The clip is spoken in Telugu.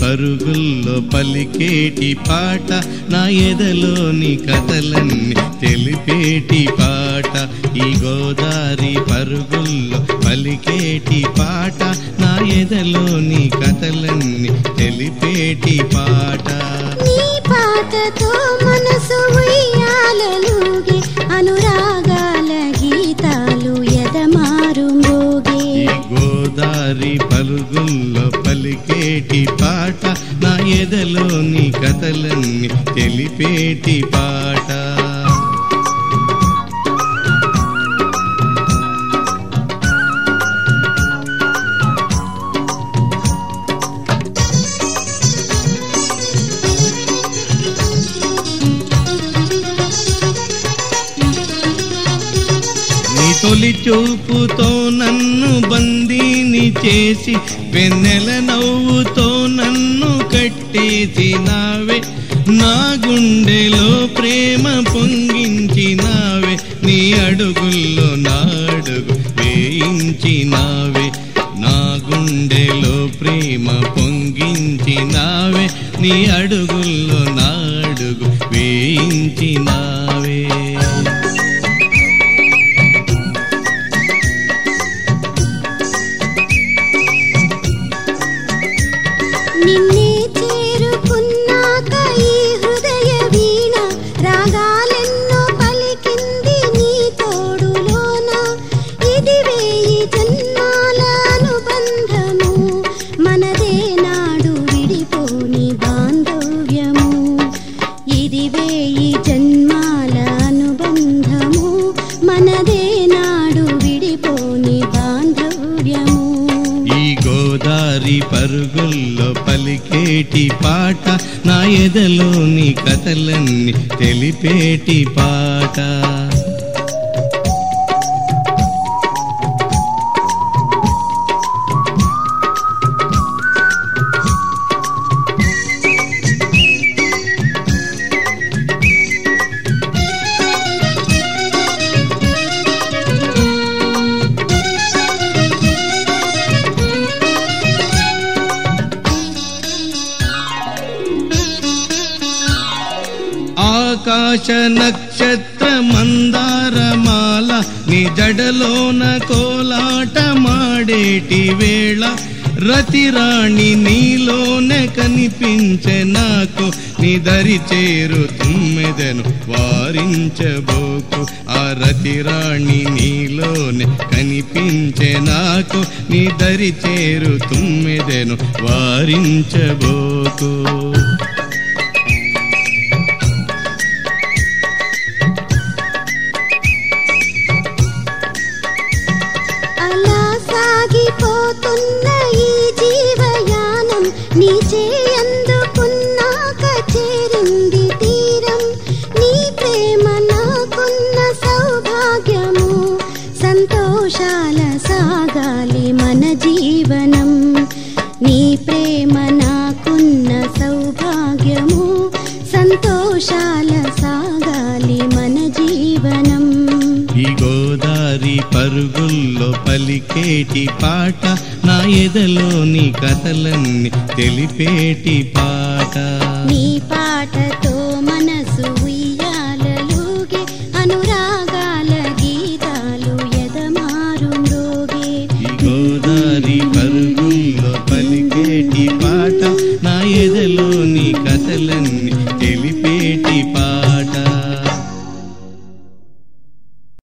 పరుగుల్లో పలికేటి పాట నా ఎదలోని కథలన్నీ తెలిపేటి పాట ఈ గోదారి పరుగుల్లో పలికేటి పాట నా ఎదలోని కథలన్నీ తెలిపేటి పాట నీ పాటతో మనసు ఉయ్యాలలుగే అనురాగాల గీతాలు ఎదమారు మోగే ఈ గోదారి పరుగుల్లో పలికేటి పాట నా ఎదలోని కథలన్నీ తెలిపేటి పాట నీ తొలి చూపుతో నన్ను బందీని చేసి వెన్నెల నవ్వుతో నన్ను కట్టేసినావే నా గుండెలో ప్రేమ పొంగించినావే నీ అడుగుల్లో నా అడుగు వేయించినావే నా గుండెలో ప్రేమ పొంగించినావే నీ అడుగుల్లో నా అడుగు వేయించినావే నిన్నే చేరుకున్నాక ఈ హృదయ వీణ రాగాలెన్నో పలికింది నీ తోడులోన ఇది వేయి జన్మాల అనుబంధము మనదే నాడు విడిపోని బాంధవ్యము ఇది వేయి జన్మాల అనుబంధము మనదే నాడు విడిపోని బాంధవ్యము ఈ గోదారి పరుగుల్లో పలికేటి పాట నా ఎదలోని కథలన్నీ తెలిపేటి పాట ఆకాశ నక్షత్ర మందారమాల నీ జడలోన కోలాట మాడేటి వేళ రతిరాణి నీలోనే కనిపించే నాకు నీ దరి చేరు తుమ్మెదను వారించబోకు ఆ రతిరాణి నీలోనే కనిపించే నాకు నీ దరి చేరు తుమ్మెదను వారించబోకు అలా సాగిపోతున్న ఈ జీవయానం నీ చేయందుకున్నాక చేరింది తీరం నీ ప్రేమ నాకున్న సౌభాగ్యము సంతోషాల సాగాలి మన జీవనం నీ ప్రేమ నాకున్న సౌభాగ్యము సంతోషాల సాగాలి మన జీవనం ఈ గోదారి పరుగుల్లో పలికేటి పాట నా ఎదలోని కథలన్నీ తెలిపేటి పాట నీ పాటతో